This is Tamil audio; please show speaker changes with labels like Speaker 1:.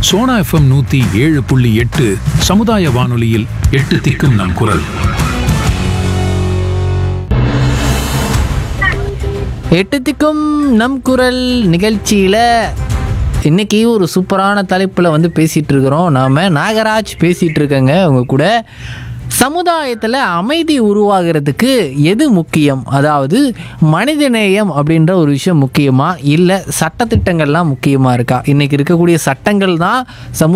Speaker 1: சோனா எஃப்எம் நூத்தி ஏழு புள்ளி எட்டு சமுதாய வானொலியில் எட்டு திக்கும் நம் குரல்
Speaker 2: எட்டுத்திக்கும் நம் குரல் நிகழ்ச்சியில் இன்னைக்கு ஒரு சூப்பரான தலைப்பில் வந்து பேசிகிட்டு இருக்கிறோம் நாம் நாகராஜ் பேசிகிட்டு இருக்கேங்க உங்க கூட சமுதாயத்தில் அமைதி உருவாகிறதுக்கு எது முக்கியம் அதாவது மனிதநேயம் அப்படின்ற ஒரு விஷயம் முக்கியமா இல்லை சட்டத்திட்டங்கள்லாம் முக்கியமாக இருக்கா இன்றைக்கி இருக்கக்கூடிய சட்டங்கள் தான் சமு